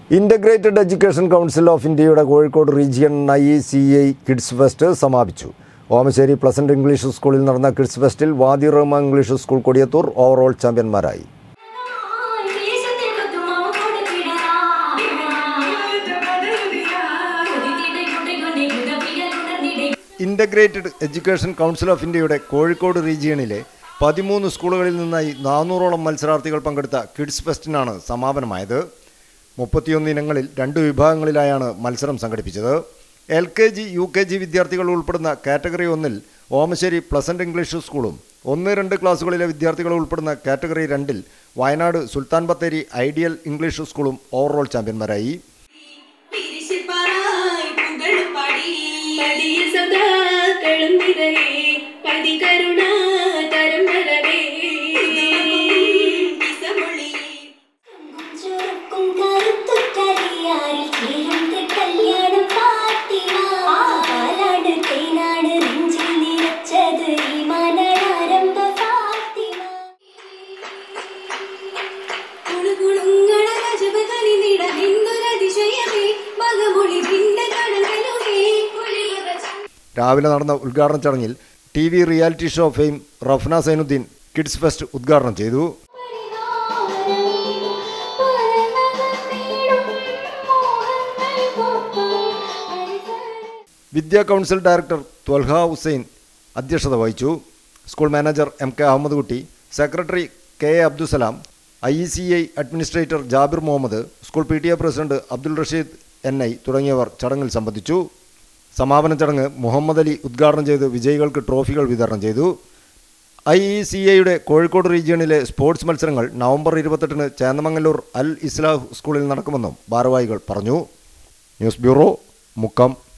integrated education council of ഇന്ത്യയുടെ Kozhikode region I C I kids fest സമാപിച്ചു Omassery pleasant English സ്കൂളിൽ നടന്ന കിഡ്സ് ഫെസ്റ്റിൽ Wadi Rahman English school Kodiyathur overall ചാമ്പ്യന്മാരായി ദേശത്തിൽ കൊത്തുമാവ് കൊടുത്തിടരാ കൊതിത്തിടെ കൊണ്ടേ കുതപ്പികൾ ഉണർന്നിടെ ഇൻ്റഗ്രേറ്റഡ് എഡ്യൂക്കേഷൻ കൗൺസിൽ ഓഫ് ഇന്ത്യയുടെ കോഴിക്കോട് റീജിയണിലെ പതിമൂന്ന് സ്കൂളുകളിൽ നിന്നായി നാനൂറോളം മത്സരാർത്ഥികൾ പങ്കെടുത്ത കിഡ്സ് ഫെസ്റ്റിനാണ് സമാപനമായത് മുപ്പത്തിയൊന്ന് ഇനങ്ങളിൽ രണ്ട് വിഭാഗങ്ങളിലായാണ് മത്സരം സംഘടിപ്പിച്ചത് L K G U K G വിദ്യാർത്ഥികൾ ഉൾപ്പെടുന്ന കാറ്റഗറി ഒന്നിൽ ഓമശ്ശേരി പ്ലസന്റ് ഇംഗ്ലീഷ് സ്കൂളും ഒന്ന് രണ്ട് ക്ലാസ്സുകളിലെ വിദ്യാർത്ഥികൾ ഉൾപ്പെടുന്ന കാറ്റഗറി രണ്ടിൽ വയനാട് സുൽത്താൻ ബത്തേരി ഐഡിയൽ ഇംഗ്ലീഷ് സ്കൂളും ഓവറോൾ ചാമ്പ്യന്മാരായി പിരിശിപ്പാറായി പുകഴുപാടി പതിയ സദാക്കളും നിറയെ പതികരുണ തരം വരവേ ഇസമൊളി ചുരുക്കും കരുത്തുറ്ററിയാരിൽ ചേരുന്ന കല്യാണം പാത്തിന പാലാട് തേനാട് നെഞ്ചിൽ നിറച്ചത് ഈ മനനാരംഭ ഫാത്തിമ കുളുകുളുങ്ങണ രജപ കനിനിട എന്തൊരതിശയമേ മകമൊളി ഭിന്ന കടകളുമേ കുളിയുക രാവിലെ നടന്ന ഉദ്ഘാടന ചടങ്ങിൽ T V reality show fame Rafna Zainuddin kids fest ഉദ്ഘാടനം ചെയ്തു വിദ്യാ കൗൺസിൽ ഡയറക്ടർ ത്വൽഹ ഹുസൈൻ അധ്യക്ഷത വഹിച്ചു school manager M K Ahammed Kutty secretary K A Abdussalam I E C I administrator Jabir Muhammad school P T A president Abdul Rasheed N I തുടങ്ങിയവർ ചടങ്ങിൽ സംബന്ധിച്ചു സമാപന ചടങ്ങ് മുഹമ്മദ് അലി ഉദ്ഘാടനം ചെയ്ത് വിജയികൾക്ക് ട്രോഫികൾ വിതരണം ചെയ്തു ഐ ഇ സി എയുടെ കോഴിക്കോട് റീജിയണിലെ സ്പോർട്സ് മത്സരങ്ങൾ നവംബർ ഇരുപത്തെട്ടിന് ചേന്നമംഗലൂർ അൽ ഇസ്ലാഹ് സ്കൂളിൽ നടക്കുമെന്നും ഭാരവാഹികൾ പറഞ്ഞു ന്യൂസ് ബ്യൂറോ മുക്കം